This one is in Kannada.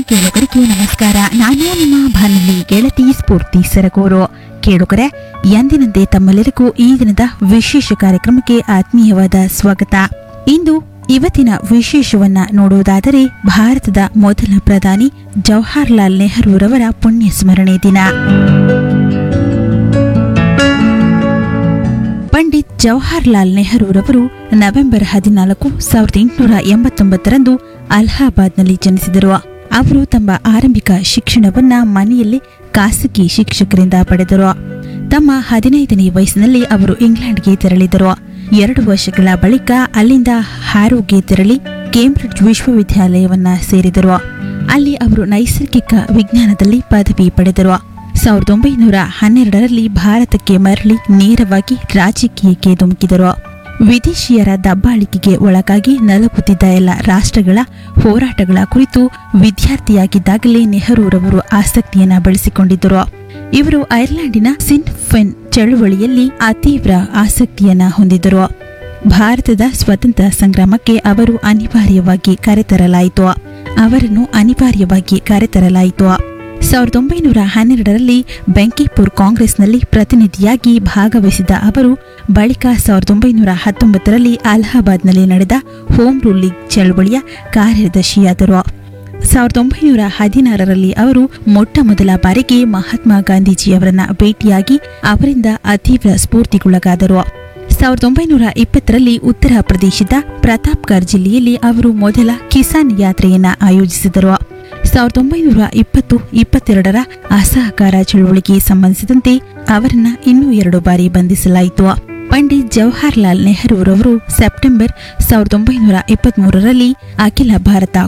ಕೇಳುಗರಿಗೆ ನಮಸ್ಕಾರ ನಾನು ನಿಮ್ಮ ಬಾನುಲಿ ಗೆಳತಿ ಸ್ಫೂರ್ತಿ ಸರಗೂರು ಕೇಳುಗರೆ ಎಂದಿನಂತೆ ತಮ್ಮೆಲ್ಲರಿಗೂ ಈ ದಿನದ ವಿಶೇಷ ಕಾರ್ಯಕ್ರಮಕ್ಕೆ ಆತ್ಮೀಯವಾದ ಸ್ವಾಗತ ಇಂದು ಇವತ್ತಿನ ವಿಶೇಷವನ್ನ ನೋಡುವುದಾದರೆ ಭಾರತದ ಮೊದಲ ಪ್ರಧಾನಿ ಜವಾಹರ್ಲಾಲ್ ನೆಹರೂರವರ ಪುಣ್ಯ ಸ್ಮರಣೆ ದಿನ ಪಂಡಿತ್ ಜವಾಹರ್ಲಾಲ್ ನೆಹರೂರವರು ನವೆಂಬರ್ ಹದಿನಾಲ್ಕು ಸಾವಿರದ ಎಂಟುನೂರ ಎಂಬತ್ತೊಂಬತ್ತರಂದು ಅಲಹಾಬಾದ್ನಲ್ಲಿ ಜನಿಸಿದರು ಅವರು ತಮ್ಮ ಆರಂಭಿಕ ಶಿಕ್ಷಣವನ್ನ ಮನೆಯಲ್ಲಿ ಖಾಸಗಿ ಶಿಕ್ಷಕರಿಂದ ಪಡೆದರು ತಮ್ಮ ಹದಿನೈದನೇ ವಯಸ್ಸಿನಲ್ಲಿ ಅವರು ಇಂಗ್ಲೆಂಡ್ಗೆ ತೆರಳಿದರು ಎರಡು ವರ್ಷಗಳ ಬಳಿಕ ಅಲ್ಲಿಂದ ಹ್ಯಾರೋಗೆ ತೆರಳಿ ಕೇಂಬ್ರಿಡ್ಜ್ ವಿಶ್ವವಿದ್ಯಾಲಯವನ್ನ ಸೇರಿದರು ಅಲ್ಲಿ ಅವರು ನೈಸರ್ಗಿಕ ವಿಜ್ಞಾನದಲ್ಲಿ ಪದವಿ ಪಡೆದರು ಸಾವಿರದ ಒಂಬೈನೂರ ಹನ್ನೆರಡರಲ್ಲಿ ಭಾರತಕ್ಕೆ ಮರಳಿ ನೇರವಾಗಿ ರಾಜಕೀಯಕ್ಕೆ ಧುಮುಕಿದರು ವಿದೇಶಿಯರ ದಬ್ಬಾಳಿಕೆಗೆ ಒಳಗಾಗಿ ನಲಗುತ್ತಿದ್ದ ಎಲ್ಲ ರಾಷ್ಟ್ರಗಳ ಹೋರಾಟಗಳ ಕುರಿತು ವಿದ್ಯಾರ್ಥಿಯಾಗಿದ್ದಾಗಲೇ ನೆಹರೂರವರು ಆಸಕ್ತಿಯನ್ನ ಬೆಳೆಸಿಕೊಂಡಿದ್ದರು ಇವರು ಐರ್ಲೆಂಡಿನ ಸಿನ್ಫೆನ್ ಚಳುವಳಿಯಲ್ಲಿ ಅತೀವ್ರ ಆಸಕ್ತಿಯನ್ನ ಹೊಂದಿದ್ದರು ಭಾರತದ ಸ್ವತಂತ್ರ ಸಂಗ್ರಾಮಕ್ಕೆ ಅವರು ಅನಿವಾರ್ಯವಾಗಿ ಕರೆತರಲಾಯಿತು ಅವರನ್ನು ಅನಿವಾರ್ಯವಾಗಿ ಕರೆತರಲಾಯಿತು ಸಾವಿರದ ಒಂಬೈನೂರ ಹನ್ನೆರಡರಲ್ಲಿ ಬೆಂಕಿಪುರ್ ಕಾಂಗ್ರೆಸ್ನಲ್ಲಿ ಪ್ರತಿನಿಧಿಯಾಗಿ ಭಾಗವಹಿಸಿದ ಅವರು ಬಳಿಕ ಸಾವಿರದ ಒಂಬೈನೂರ ಹತ್ತೊಂಬತ್ತರಲ್ಲಿ ಅಲಹಾಬಾದ್ನಲ್ಲಿ ನಡೆದ ಹೋಮ್ ರೂಲ್ ಲೀಗ್ ಚಳವಳಿಯ ಕಾರ್ಯದರ್ಶಿಯಾದರು ಸಾವಿರದ ಒಂಬೈನೂರ ಹದಿನಾರರಲ್ಲಿ ಅವರು ಮೊಟ್ಟ ಮೊದಲ ಬಾರಿಗೆ ಮಹಾತ್ಮ ಗಾಂಧೀಜಿಯವರನ್ನ ಭೇಟಿಯಾಗಿ ಅವರಿಂದ ಅತೀವ್ರ ಸ್ಫೂರ್ತಿಗೊಳಗಾದರು ಸಾವಿರದ ಒಂಬೈನೂರ ಇಪ್ಪತ್ತರಲ್ಲಿ ಉತ್ತರ ಪ್ರದೇಶದ ಪ್ರತಾಪ್ಗಢ್ ಜಿಲ್ಲೆಯಲ್ಲಿ ಅವರು ಮೊದಲ ಕಿಸಾನ್ ಯಾತ್ರೆಯನ್ನ ಆಯೋಜಿಸಿದರು ಸಾವಿರದ ಒಂಬೈನೂರ ಇಪ್ಪತ್ತು ಇಪ್ಪತ್ತೆರಡರ ಅಸಹಕಾರ ಚಳುವಳಿಗೆ ಸಂಬಂಧಿಸಿದಂತೆ ಅವರನ್ನ ಇನ್ನೂ ಎರಡು ಬಾರಿ ಬಂಧಿಸಲಾಯಿತು ಪಂಡಿತ್ ಜವಾಹರ್ಲಾಲ್ ನೆಹರೂರವರು ಸೆಪ್ಟೆಂಬರ್ ಸಾವಿರದ ಒಂಬೈನೂರ ಇಪ್ಪತ್ಮೂರರಲ್ಲಿ ಅಖಿಲ ಭಾರತ